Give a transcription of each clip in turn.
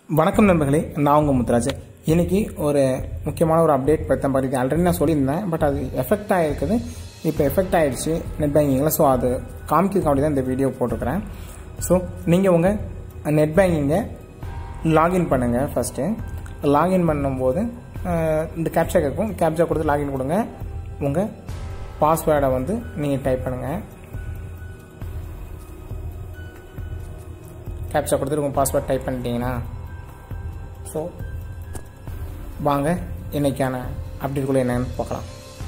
வணக்கம் நண்பர்களே நான் உங்கள் முத்துராஜ் இன்னைக்கு ஒரு முக்கியமான ஒரு அப்டேட் பற்றி பற்றி ஆல்ரெடி நான் சொல்லியிருந்தேன் பட் அது எஃபெக்ட் ஆகிருக்குது இப்போ எஃபெக்ட் ஆகிடுச்சு நெட் பேங்கிங்கில் ஸோ அது காமிக்கிறதுக்காண்டி தான் இந்த வீடியோ போட்டிருக்கிறேன் ஸோ நீங்கள் உங்கள் நெட் பேங்கிங்கை லாகின் பண்ணுங்கள் ஃபஸ்ட்டு லாகின் பண்ணும்போது அஹ், இந்த கேப்சா கேட்கும் கேப்சா கொடுத்து லாகின் கொடுங்க உங்கள் பாஸ்வேர்டை வந்து நீங்கள் டைப் பண்ணுங்கள் கேப்சா கொடுத்துட்டு உங்கள் பாஸ்வேர்ட் டைப் பண்ணிட்டீங்கன்னா ஸோ வாங்க இன்னைக்கான அப்டேட்குள்ளே என்னன்னு பார்க்கலாம்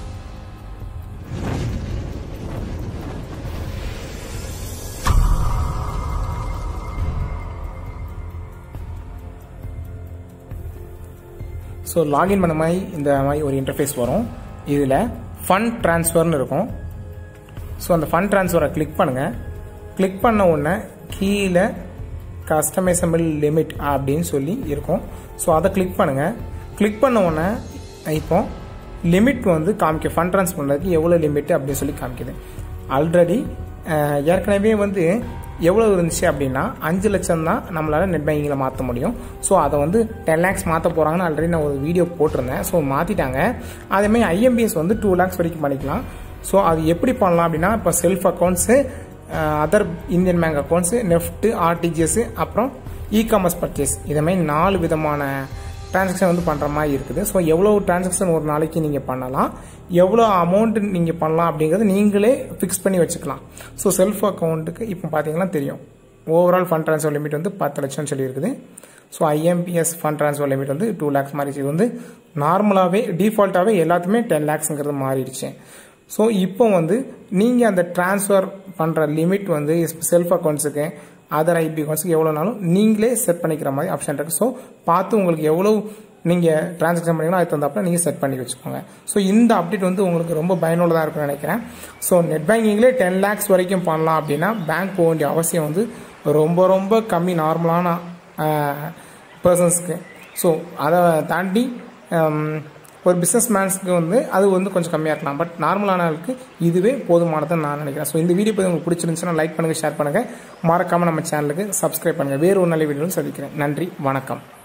ஸோ லாகின் பண்ண மாதிரி இந்த மாதிரி ஒரு இன்டர்ஃபேஸ் வரும் இதில் ஃபண்ட் ட்ரான்ஸ்ஃபர்னு இருக்கும் ஸோ அந்த ஃபண்ட் ட்ரான்ஸ்ஃபரை கிளிக் பண்ணுங்கள் கிளிக் பண்ண உடனே கீழே கஸ்டமைசபிள் லிமிட் அப்படின்னு சொல்லி இருக்கும் ஸோ அதை கிளிக் பண்ணுங்கள் கிளிக் பண்ண உடனே இப்போ லிமிட் வந்து காமிக்க ஃபண்ட் ட்ரான்ஸ்ஃபர் பண்ணுறதுக்கு எவ்வளோ லிமிட் அப்படின்னு சொல்லி காமிக்குது ஆல்ரெடி ஏற்கனவே வந்து எவ்வளோ இருந்துச்சு அப்படின்னா அஞ்சு லட்சம் தான் நம்மளால் நெட் பேங்கிங்கில் மாற்ற முடியும் ஸோ அதை வந்து டென் லேக்ஸ் மாற்ற போகிறாங்கன்னு ஆல்ரெடி நான் ஒரு வீடியோ போட்டிருந்தேன் ஸோ மாற்றிட்டாங்க அதேமாதிரி ஐஎம்பிஎஸ் வந்து டூ லேக்ஸ் வரைக்கும் பண்ணிக்கலாம் ஸோ அது எப்படி பண்ணலாம் அப்படின்னா இப்போ self accounts other Indian bank accounts NEFT RTGS அப்புறம் இ காமர்ஸ் பர்ச்சேஸ் இதேமாதிரி நாலு விதமான டிரான்சாக்ஷன் வந்து பண்ணுற மாதிரி இருக்குது ஸோ எவ்வளோ டிரான்சாக்ஷன் ஒரு நாளைக்கு நீங்கள் பண்ணலாம் எவ்வளோ அமௌண்ட் நீங்கள் பண்ணலாம் அப்படிங்கிறது நீங்களே ஃபிக்ஸ் பண்ணி வச்சுக்கலாம் ஸோ செல்ஃப் அக்கௌண்ட்டுக்கு இப்போ பார்த்தீங்கன்னா தெரியும் ஓவரால் ஃபண்ட் ட்ரான்ஸ்ஃபர் லிமிட் வந்து பத்து லட்சம் சொல்லியிருக்குது so IMPS fund transfer limit வந்து டூ லேக்ஸ் மாறிடுச்சு இது வந்து நார்மலாகவே டிஃபால்ட்டாகவே எல்லாத்துமே டென் லேக்ஸுங்கிறது மாறிடுச்சு ஸோ இப்போ வந்து நீங்கள் அந்த ட்ரான்ஸ்ஃபர் பண்ணுற லிமிட் வந்து செல்ஃப் அக்கௌண்ட்ஸுக்கு அதர் ஐபி அக்கௌண்ட்ஸுக்கு எவ்வளோனாலும் நீங்களே செட் பண்ணிக்கிற மாதிரி ஆப்ஷன் இருக்குது ஸோ பார்த்து உங்களுக்கு எவ்வளோ நீங்கள் ட்ரான்சாக்ஷன் பண்ணீங்களோ அதுக்கு தகுந்தாப்புல நீங்கள் செட் பண்ணி வச்சுக்கோங்க ஸோ இந்த அப்டேட் வந்து உங்களுக்கு ரொம்ப பயனுள்ளதாக இருக்கும்னு நினைக்கிறேன் ஸோ நெட் பேங்கிங்லேயே டென் லேக்ஸ் வரைக்கும் பண்ணலாம் அப்படின்னா பேங்க் போக வேண்டிய அவசியம் வந்து ரொம்ப ரொம்ப கம்மி நார்மலான பர்சன்ஸ்க்கு ஸோ அதை தாண்டி ஹம், ஒரு பிஸ்னஸ் மேன்ஸ்க்கு வந்து அது வந்து கொஞ்சம் கம்மியாக இருக்கலாம் பட் நார்மலான ஆளுக்கு இதுவே போதுமானதுன்னு நான் நினைக்கிறேன் ஸோ இந்த வீடியோ பற்றி உங்களுக்கு பிடிச்சிருந்துச்சுன்னா லைக் பண்ணுங்கள் ஷேர் பண்ணுங்கள் மறக்காமல் நம்ம சேனலுக்கு சப்ஸ்கிரைப் பண்ணுங்கள் வேறு ஒரு நல்ல வீடியோவில் சந்திக்கிறேன் நன்றி வணக்கம்